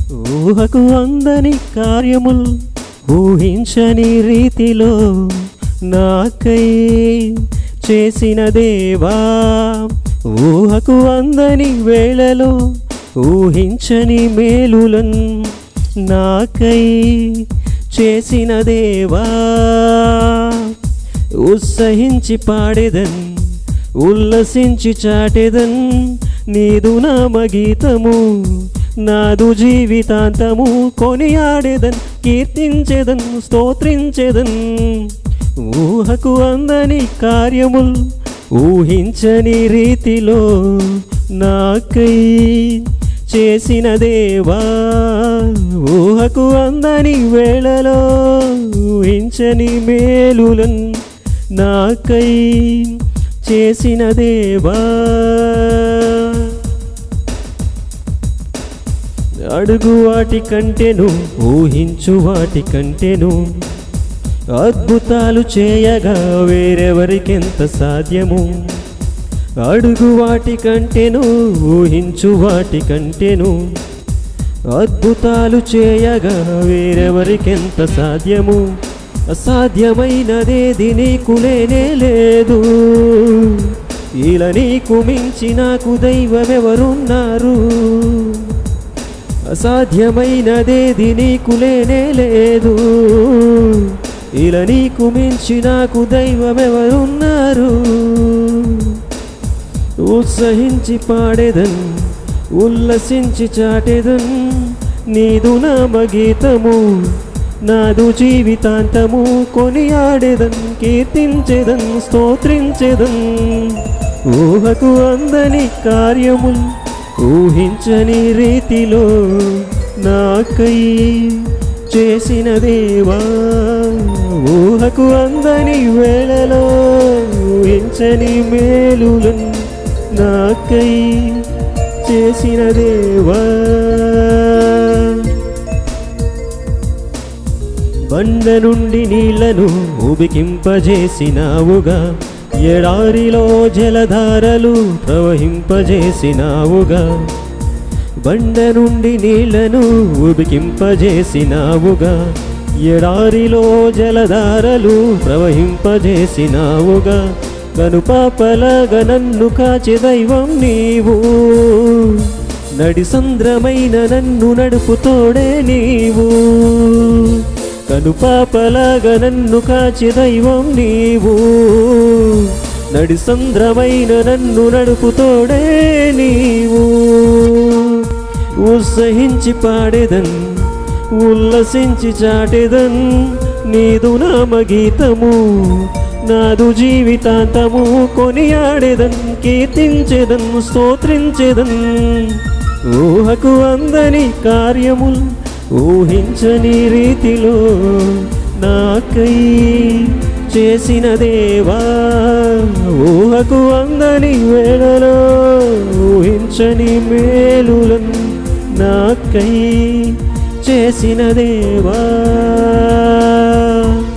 ఊహకు అందని కార్యముల్ ఊహించని రీతిలో నాకై చేసిన దేవా ఊహకు అందని వేళలో ఊహించని మేలులన్ నాకై చేసిన దేవా ఉత్సహించి పాడేదన్ ఉల్లసించి చాటెదన్ నీదు నామగీతము నాదు జీవితాంతము కొనియాడేదన్ కీర్తించేదన్ స్తోత్రించేదన్ ఊహకు అందని కార్యముల్ ఊహించని రీతిలో నాకై చేసిన దేవా ఊహకు అందని వేళలో ఊహించని మేలులన్ నాకై చేసిన దేవా అడుగు వాటి కంటేను ఊహించు వాటి కంటేను అద్భుతాలు చేయగా వేరెవరికెంత సాధ్యము అడుగు వాటి కంటేను ఊహించు వాటి కంటేను అద్భుతాలు చేయగా వేరెవరికెంత సాధ్యము అసాధ్యమైనదేది నీకు లేనే లేదు ఇలా నీకు మించి నాకు దైవమెవరున్నారు అసాధ్యమైనదేది నీకు లేనే లేదు ఇలా నీకు మించి నాకు దైవమెవరున్నారు ఉత్సహించి పాడేదన్ ఉల్లసించి చాటేదన్ నీదు నామగీతము నాదు జీవితాంతము కొనియాడేదన్ కీర్తించేదన్ స్తోత్రించేదన్ ఊహకు అందని కార్యముల్ ఊహించని రీతిలో నాకై చేసిన దేవా ఊహకు అందని వేళలో ఊహించని మేలులన్ నాకై చేసిన దేవా బండ నుండి నీళ్లను ఉబికింపజేసినావుగా ఎడారిలో జలధారలు ప్రవహింపజేసినావుగా బండ నుండి నీళ్లను ఉబికింపజేసినావుగా ఎడారిలో జలధారలు ప్రవహింపజేసినావుగా కనుపాపలగా నన్ను కాచి దైవం నీవు నడి సంద్రమైన నన్ను నడుపుతోడే నీవు కనుపాపలాగా నన్ను కాచి దైవం నీవు నడి సంద్రమైన నన్ను నడుపుతోడే నీవు ఉత్సహించి పాడేదన్ ఉల్లసించి చాటేదన్ నీదు నామగీతము నాదు జీవితాంతము కొనియాడేదన్ కీర్తించేదన్ స్తోత్రించేదన్ ఊహకు అందని కార్యముల్ ఊహించని రీతిలో నాకై చేసిన దేవా ఊహకు అందని వేళలో ఊహించని మేలులన్ నాకై చేసిన దేవా